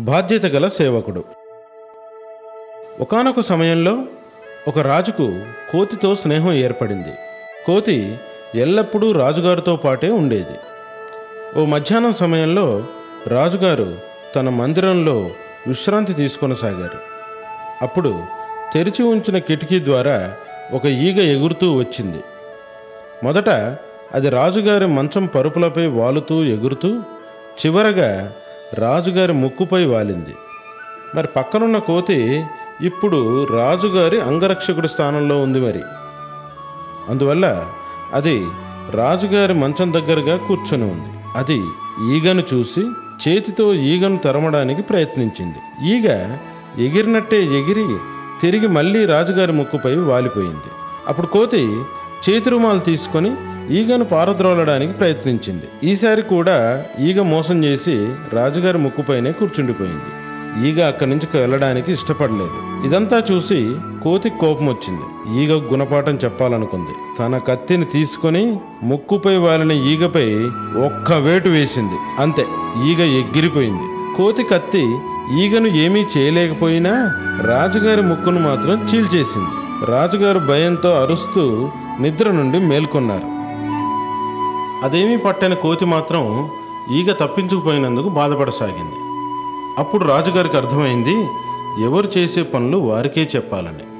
బాధ్యత గల సేవకుడు ఒకానొక సమయంలో ఒక రాజుకు కోతితో స్నేహం ఏర్పడింది కోతి ఎల్లప్పుడూ రాజుగారితో పాటే ఉండేది ఓ మధ్యాహ్నం సమయంలో రాజుగారు తన మందిరంలో విశ్రాంతి తీసుకొనసాగారు అప్పుడు తెరిచి ఉంచిన కిటికీ ద్వారా ఒక ఈగ ఎగురుతూ వచ్చింది మొదట అది రాజుగారి మంచం పరుపులపై వాలుతూ ఎగురుతూ చివరగా రాజుగారి ముక్కుపై వాలింది మరి పక్కనున్న కోతి ఇప్పుడు రాజుగారి అంగరక్షకుడి స్థానంలో ఉంది మరి అందువల్ల అది రాజుగారి మంచం దగ్గరగా కూర్చొని ఉంది అది ఈగను చూసి చేతితో ఈగను తరమడానికి ప్రయత్నించింది ఈగ ఎగిరినట్టే ఎగిరి తిరిగి మళ్ళీ రాజుగారి ముక్కుపై వాలిపోయింది అప్పుడు కోతి చేతి రుమాలు తీసుకొని ఈగను పారద్రోలడానికి ప్రయత్నించింది ఈసారి కూడా ఈగ మోసం చేసి రాజుగారి ముక్కుపైనే కూర్చుండిపోయింది ఈగ అక్కడి నుంచి వెళ్ళడానికి ఇష్టపడలేదు ఇదంతా చూసి కోతి కోపం వచ్చింది ఈగ గుణపాఠం చెప్పాలనుకుంది తన కత్తిని తీసుకొని ముక్కుపై వాలిన ఈగపై ఒక్క వేటు వేసింది అంతే ఈగ ఎగిరిపోయింది కోతి కత్తి ఈగను ఏమీ చేయలేకపోయినా రాజుగారి ముక్కును మాత్రం చీల్చేసింది రాజుగారు భయంతో అరుస్తూ నిద్ర నుండి మేల్కొన్నారు అదేమీ పట్టని కోతి మాత్రం ఈగ తప్పించుకుపోయినందుకు బాధపడసాగింది అప్పుడు రాజుగారికి అర్థమైంది ఎవరు చేసే పనులు వారికే చెప్పాలని